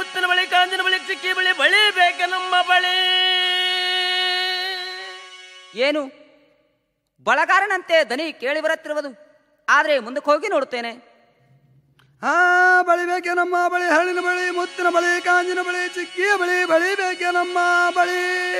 ಮುತ್ತಿನ ಬಳಿ ಕಾಂಜಿನ ಬಳಿ ಚಿಕ್ಕಿ ಬಳಿ ಬಳಿ ಬೇಕ ನಮ್ಮ ಬಳಿ ಏನು ಬಳಗಾರನಂತೆ ದನಿ ಕೇಳಿ ಬರುತ್ತಿರುವುದು ಆದರೆ ಮುಂದಕ್ಕೆ ಹೋಗಿ ನೋಡುತ್ತೇನೆ ಹಾ ಬಳಿ ಬೇಕೆ ನಮ್ಮ ಬಳಿ ಹಳ್ಳಿನ ಬಳಿ ಮುತ್ತಿನ ಬಳಿ ಕಾಂಜಿನ ಬಳಿ ಚಿಕ್ಕಿಯ ಬಳಿ ಬಳಿ ಬೇಕೆ ನಮ್ಮ ಬಳಿ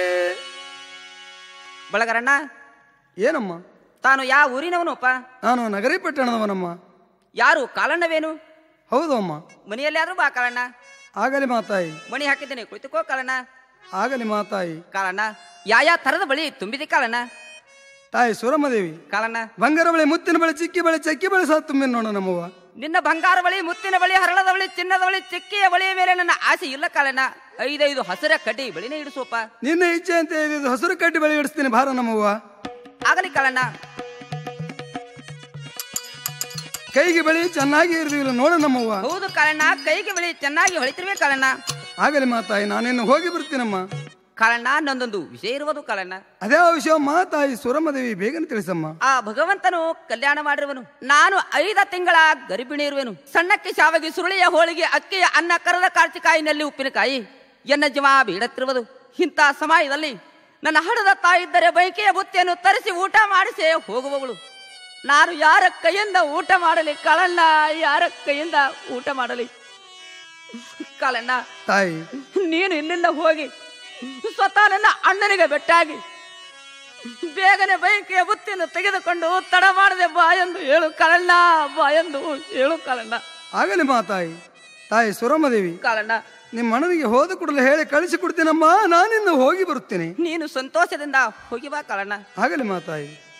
ಬಳಗಾರಣ್ಣ ಏನಮ್ಮ ತಾನು ಯಾವ ಊರಿನವನಪ್ಪ ನಾನು ನಗರಿ ಪಟ್ಟಣದವನಮ್ಮ ಯಾರು ಕಾಲಣ್ಣವೇನು ಹೌದು ಅಮ್ಮ ಮನೆಯಲ್ಲಿ ಆದ್ರೂ ಬಾ ಕಾಲಣ್ಣ ಆಗಲಿ ಮಾತಾಯಿ ಮಣಿ ಹಾಕಿದ್ದೇನೆ ಕುಳಿತುಕೋ ಕಾಲಣ್ಣ ಆಗಲಿ ಮಾತಾಯಿ ಕಾಲಣ್ಣ ಯಾವ ಥರದ ಬಳಿ ತುಂಬಿದೆ ಕಾಲಣ್ಣ ತಾಯಿ ಸುರಮದೇವಿ ಕಾಲಣ್ಣ ಬಂಗಾರ ಬಳಿ ಮುತ್ತಿನ ಬಳಿ ಚಿಕ್ಕಿ ಬಳಿ ಚಕ್ಕಿ ಬಳಿ ಸಹ ತುಂಬಿ ನೋಡ ನಮ್ಮವ್ವ ನಿನ್ನ ಬಂಗಾರ ಬಳಿ ಮುತ್ತಿನ ಬಳಿ ಹರಳದ ಬಳಿ ಚಿನ್ನದ ಬಳಿ ಚಿಕ್ಕಿಯ ಬಳಿಯ ಮೇಲೆ ನನ್ನ ಆಸೆ ಇಲ್ಲ ಕಾಲಣ್ಣ ಐದೈದು ಹಸಿರ ಕಡ್ಡಿ ಬಳಿನೇ ಇಡಿಸೋಪ ನಿನ್ನ ಇಚ್ಛೆ ಅಂತ ಇದು ಹಸಿರು ಕಡ್ಡಿ ಬಳಿ ಇಡಿಸ್ತೀನಿ ಭಾರ ನಮ್ಮವ್ವ ಆಗಲಿ ಕಾಲಣ್ಣ ಕೈಗೆ ಬಳಿ ಚೆನ್ನಾಗಿ ಇರ್ದಿಲ್ಲ ನೋಡ ನಮ್ಮವ್ವ ಹೌದು ಕಾಲಣ್ಣ ಕೈಗೆ ಬಳಿ ಚೆನ್ನಾಗಿ ಹೊಳಿತಿರ್ಬೇಕು ಕಾಲಣ್ಣ ಆಗಲಿ ಮಾತಾಯಿ ನಾನಿನ್ನು ಹೋಗಿ ಬರ್ತೀನಮ್ಮ ಕಾಲಣ್ಣ ನಂದೊಂದು ವಿಷಯ ಇರುವುದು ಕಾಲಣ್ಣ ಅದೇ ವಿಷಯ ಮಾತಾಯಿ ಸುರಮದೇವಿ ಬೇಗನೆ ತಿಳಿಸಮ್ಮ ಆ ಭಗವಂತನು ಕಲ್ಯಾಣ ಮಾಡಿರುವನು ನಾನು ಐದ ತಿಂಗಳ ಗರ್ಭಿಣಿ ಇರುವೆನು ಸಣ್ಣಕ್ಕೆ ಶಾವಿಗೆ ಸುರುಳಿಯ ಹೋಳಿಗೆ ಅಕ್ಕಿಯ ಅನ್ನ ಕರದ ಕಾರ್ತಿಕಾಯಿನಲ್ಲಿ ಉಪ್ಪಿನಕಾಯಿ ಎನ್ನ ಜೀವ ಬೀಡತ್ತಿರುವುದು ಇಂಥ ಸಮಯದಲ್ಲಿ ನನ್ನ ಹಡದ ತಾಯಿದ್ದರೆ ಬೈಕೆಯ ಬುತ್ತಿಯನ್ನು ತರಿಸಿ ಊಟ ಮಾಡಿಸೇ ಹೋಗುವವಳು ನಾನು ಯಾರ ಕೈಯಿಂದ ಊಟ ಮಾಡಲಿ ಕಾಳಣ್ಣ ಯಾರ ಕೈಯಿಂದ ಊಟ ಮಾಡಲಿ ಕಾಳಣ್ಣ ತಾಯಿ ನೀನು ಇಲ್ಲಿಂದ ಹೋಗಿ ಸ್ವತಃ ನನ್ನ ಅಣ್ಣನಿಗೆ ಬೆಟ್ಟಾಗಿ ಬೇಗನೆ ಬೈಕಿಯ ಬುತ್ತಿಯನ್ನು ತೆಗೆದುಕೊಂಡು ತಡ ಮಾಡದೆ ಬಾ ಎಂದು ಹೇಳು ಕಾಳಣ್ಣ ಬಾ ಎಂದು ಹೇಳು ಕಾಳಣ್ಣ ಆಗಲಿ ಮಾತಾಯಿ ತಾಯಿ ಸುರಮದೇವಿ ಕಾಳಣ್ಣ ನಿಮ್ಮ ಅಣ್ಣನಿಗೆ ಹೋದ ಕೂಡಲೇ ಹೇಳಿ ಕಳಿಸಿ ಕೊಡ್ತೀನಮ್ಮ ನಾನಿನ್ನು ಹೋಗಿ ಬರುತ್ತೇನೆ ನೀನು ಸಂತೋಷದಿಂದ ಹೋಗಿ ಬಾ ಕಾಳಣ್ಣ ಆಗಲಿ ಮಾತಾಯಿ